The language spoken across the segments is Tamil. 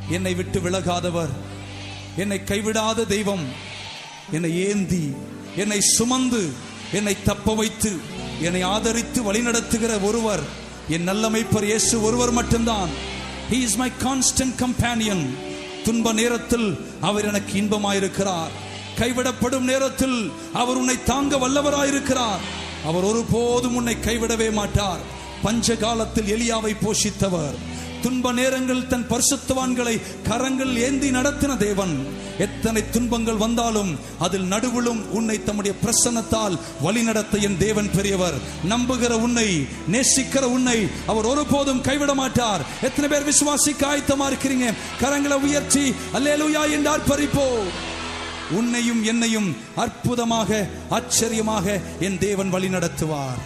என்னை விட்டு விலகாதவர் என்னை கைவிடாத தெய்வம் என்னை ஏந்தி என்னை சுமந்து என்னை தப்ப வைத்து என்னை ஆதரித்து வழிநடத்துகிற ஒருவர் என் நல்லமைப்பர் இயேசு ஒருவர் மட்டும்தான் he is my constant companion துன்ப நேரத்தில் அவர் எனக்கு இன்பமாயிருக்கிறார் கைவிடப்படும் நேரத்தில் அவர் உன்னை தாங்க வல்லவராயிருக்கிறார் அவர் ஒருபோதும் உன்னை கைவிடவே மாட்டார் பஞ்ச காலத்தில் எலியாவை போஷித்தவர் துன்ப நேரங்கள் தன் பரிசுத்தவான்களை கரங்கள் ஏந்தி நடத்தின தேவன் எத்தனை துன்பங்கள் வந்தாலும் அதில் நடுவிலும் உன்னை தம்முடைய பிரசன்னத்தால் வழிநடத்த என் தேவன் பெரியவர் நம்புகிற உன்னை நேசிக்கிற உன்னை அவர் ஒருபோதும் கைவிட மாட்டார் எத்தனை பேர் விசுவாசிக்க ஆயத்தமா இருக்கிறீங்க கரங்களை உயர்த்தி அல்லேலூயா என்று ஆர்ப்பரிப்போ உன்னையும் என்னையும் அற்புதமாக ஆச்சரியமாக என் தேவன் வழி நடத்துவார்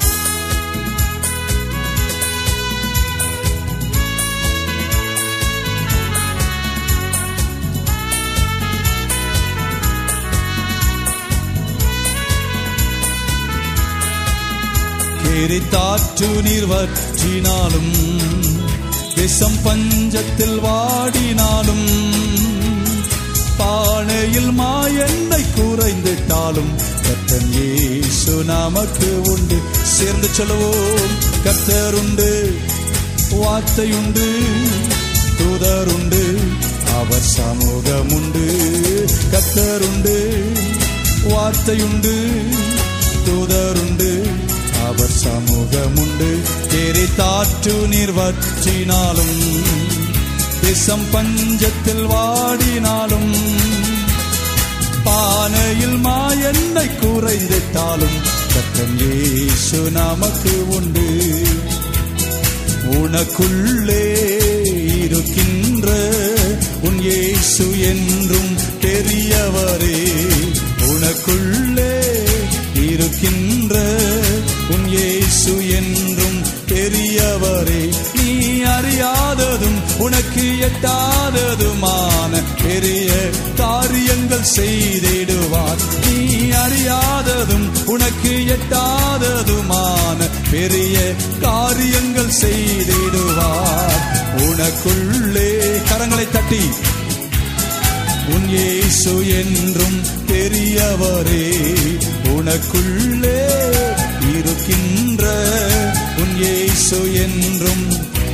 எரித்தாற்று நீர் வற்றினாலும் விஷம் பஞ்சத்தில் வாடினாலும் பானையில் மாயெண்ணை குறைந்திட்டாலும் கத்தன் இயேசு நமக்கு உண்டு சேர்ந்து சொல்லுவோம் கத்தர் உண்டு வார்த்தை உண்டு தூதர் உண்டு அவர் சமூகம் உண்டு கத்தர் உண்டு வார்த்தை உண்டு தூதர் உண்டு அவர் சமூகம் உண்டு எரித்தாற்று நீர் வற்றினாலும் விஷம் பஞ்சத்தில் வாடினாலும் பானையில் மாயெண்ணை குறைந்திட்டாலும் கத்தன் இயேசு நமக்கு உண்டு உனக்குள்ளே இருக்கின்ற உன் இயேசு என்றும் பெரியவரே உனக்குள்ளே இருக்கின்ற உன் இயேசு என்றும் பெரியவரே நீ அறியாததும் உனக்கு எட்டாததுமான பெரிய காரியங்கள் செய்திடுவார் நீ அறியாததும் உனக்கு எட்டாததுமான பெரிய காரியங்கள் செய்திடுவார் உனக்குள்ளே கரங்களை தட்டி உன் இயேசு என்றும் பெரியவரே உனக்குள்ளே இருக்கின்ற உன் இயேசு என்றும்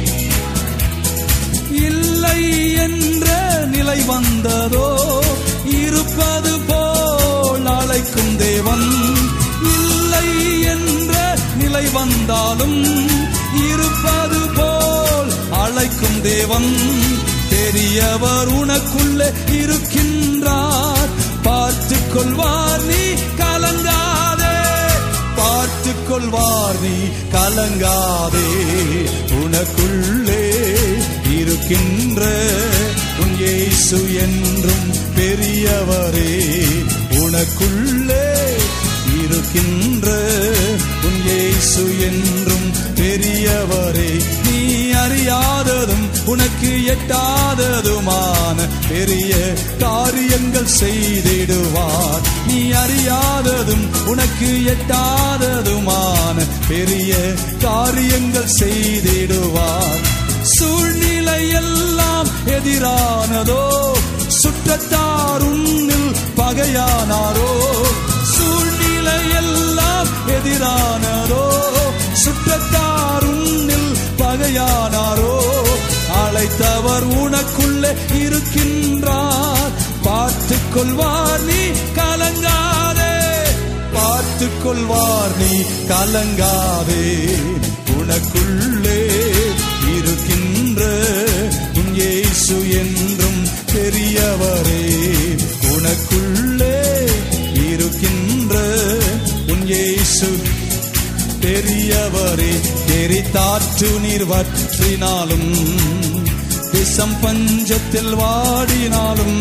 இல்லை என்ற நிலை வந்ததோ இருப்பது போல் அழைக்கும் தேவன் இல்லை என்ற நிலை வந்தாலும் இருப்பது போல் அழைக்கும் தேவன் பெரியவர் உனக்குள்ளே இருக்கின்றார் பார்த்து கொள்வார் நீ கலங்காதே பார்த்து கொள்வார் நீ கலங்காதே உனக்குள்ளே இருக்கின்ற உன் இயேசு என்றும் பெரியவரே உனக்குள்ளே இருக்கின்ற உன் இயேசு என்றும் பெரியவரே நீ அறியாததும் உனக்கு எட்டாததுமான பெரிய காரியங்கள் செய்திடுவார் நீ அறியாததும் உனக்கு எட்டாததுமான பெரிய காரியங்கள் செய்திடுவார் சூழ்நிலை எல்லாம் எதிரானதோ சுற்றத்தார் உன்னில் பகையானாரோ சூழ்நிலை எல்லாம் எதிரானதோ சுற்றத்தார் உன்னில் பகையானாரோ அழைத்தவர் உனக்குள்ளே இருக்கின்றார் பார்த்து கொள்வார் நீ கலங்காதே பார்த்து கொள்வார் நீ கலங்காதே உனக்குள்ளே இருக்கின்ற உன் இயேசு என்றும் பெரியவரே உனக்குள்ளே இருக்கின்ற உன் இயேசு பெரியவரே எரித்தாற்று நீர் வற்றினாலும் விஷம் பஞ்சத்தில் வாடினாலும்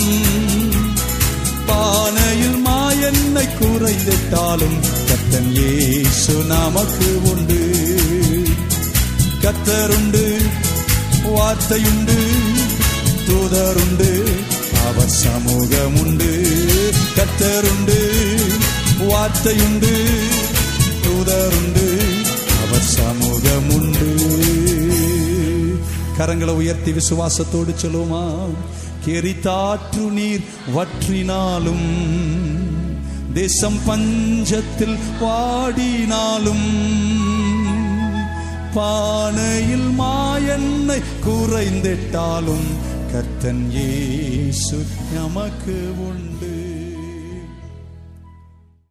பானையில் மாயெண்ணை குறைந்திட்டாலும் கத்தன் இயேசு நமக்கு உண்டு கத்தருண்டு வார்த்தையுண்டு தூதருண்டு அவர் சமூகம் உண்டு கத்தருண்டு வார்த்தையுண்டு தூதருண்டு அவர் சமூகம் உண்டு கரங்களை உயர்த்தி விசுவாசத்தோடு சொல்லுமா கெரித்தாற்று நீர் வற்றினாலும் தேசம் பஞ்சத்தில் வாடினாலும் பானையில் மாயெண்ணெய் குறைந்திட்டாலும் கர்த்தன் இயேசு நமக்கு உண்டு